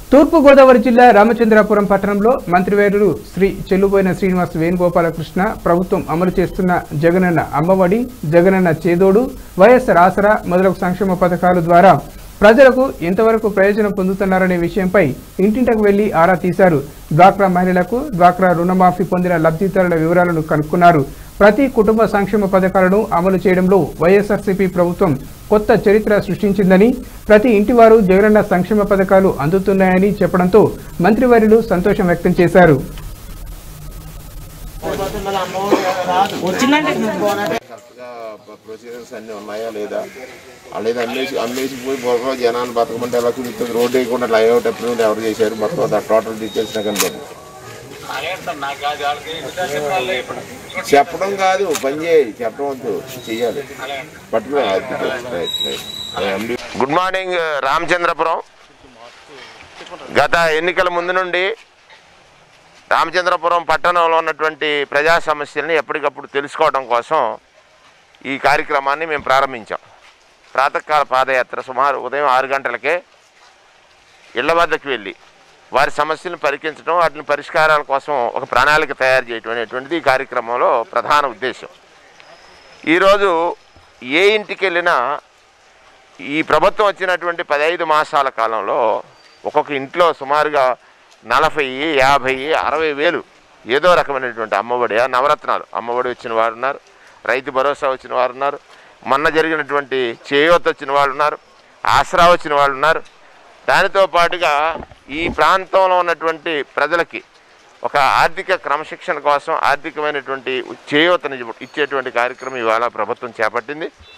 తూర్పుగోదావరి జిల్లా రామచంద్రాపురం పట్టణంలో మంత్రివేరులు శ్రీ చెల్లుబోయిన శ్రీనివాస్ వేణుగోపాలకృష్ణ ప్రభుత్వం అమలు చేస్తున్న జగనన్న అమ్మఒడి జగనన్న చేదోడు వైఎస్ఆర్ ఆసరా మొదలగు సంక్షేమ పథకాల ద్వారా ప్రజలకు ఎంతవరకు ప్రయోజనం పొందుతున్నారనే విషయంపై ఇంటింటకు వెళ్లి ఆరా తీశారు డ్వాక్రా మహిళలకు డ్వాక్రా రుణమాఫీ పొందిన లబ్ధిదారుల వివరాలను కనుక్కున్నారు ప్రతి కుటుంబ సంక్షేమ పథకాలను అమలు చేయడంలో వైఎస్ఆర్సీపీ ప్రభుత్వం కొత్త చరిత్ర సృష్టించిందని ప్రతి ఇంటి వారు జగనన్న సంక్షేమ పథకాలు అందుతున్నాయని చెప్పడంతో మంత్రివర్యులు సంతోషం వ్యక్తం చేశారు కరెక్ట్గా ప్రొసీజర్స్ అన్నీ ఉన్నాయా లేదా అలాగే అమ్మేసి అమ్మేసి పోయి బొరలో జనాన్ని బతకమంటే ఎలా కుదురుతుంది రోడ్డు వేయకుండా లేఅవుట్ అప్రూవల్ ఎవరు చేశారు మొత్తం అది టోటల్ డీటెయిల్స్ నాకు కనబడి చెప్పడం కాదు పని చేయి చెప్పడం వద్దు చెయ్యాలి పట్టుకుని గుడ్ మార్నింగ్ రామచంద్రపురం గత ఎన్నికల ముందు నుండి రామచంద్రపురం పట్టణంలో ఉన్నటువంటి ప్రజా సమస్యల్ని ఎప్పటికప్పుడు తెలుసుకోవడం కోసం ఈ కార్యక్రమాన్ని మేము ప్రారంభించాం ప్రాతకాల పాదయాత్ర సుమారు ఉదయం ఆరు గంటలకే ఇళ్ల వద్దకు వెళ్ళి వారి సమస్యలను పరికించడం వాటిని పరిష్కారాల కోసం ఒక ప్రణాళిక తయారు చేయడం అనేటువంటిది ఈ కార్యక్రమంలో ప్రధాన ఉద్దేశం ఈరోజు ఏ ఇంటికి వెళ్ళినా ఈ ప్రభుత్వం వచ్చినటువంటి పదహైదు మాసాల కాలంలో ఒక్కొక్క ఇంట్లో సుమారుగా నలభై యాభై అరవై వేలు ఏదో రకమైనటువంటి అమ్మఒడి ఆ నవరత్నాలు అమ్మఒడి వచ్చిన వారు ఉన్నారు రైతు భరోసా వచ్చిన వారు ఉన్నారు మొన్న జరిగినటువంటి చేయూత వచ్చిన వాళ్ళు ఉన్నారు ఆసరా వచ్చిన వాళ్ళు ఉన్నారు దానితో పాటుగా ఈ ప్రాంతంలో ఉన్నటువంటి ప్రజలకి ఒక ఆర్థిక క్రమశిక్షణ కోసం ఆర్థికమైనటువంటి చేయూతని ఇచ్చేటువంటి కార్యక్రమం ఇవాళ ప్రభుత్వం చేపట్టింది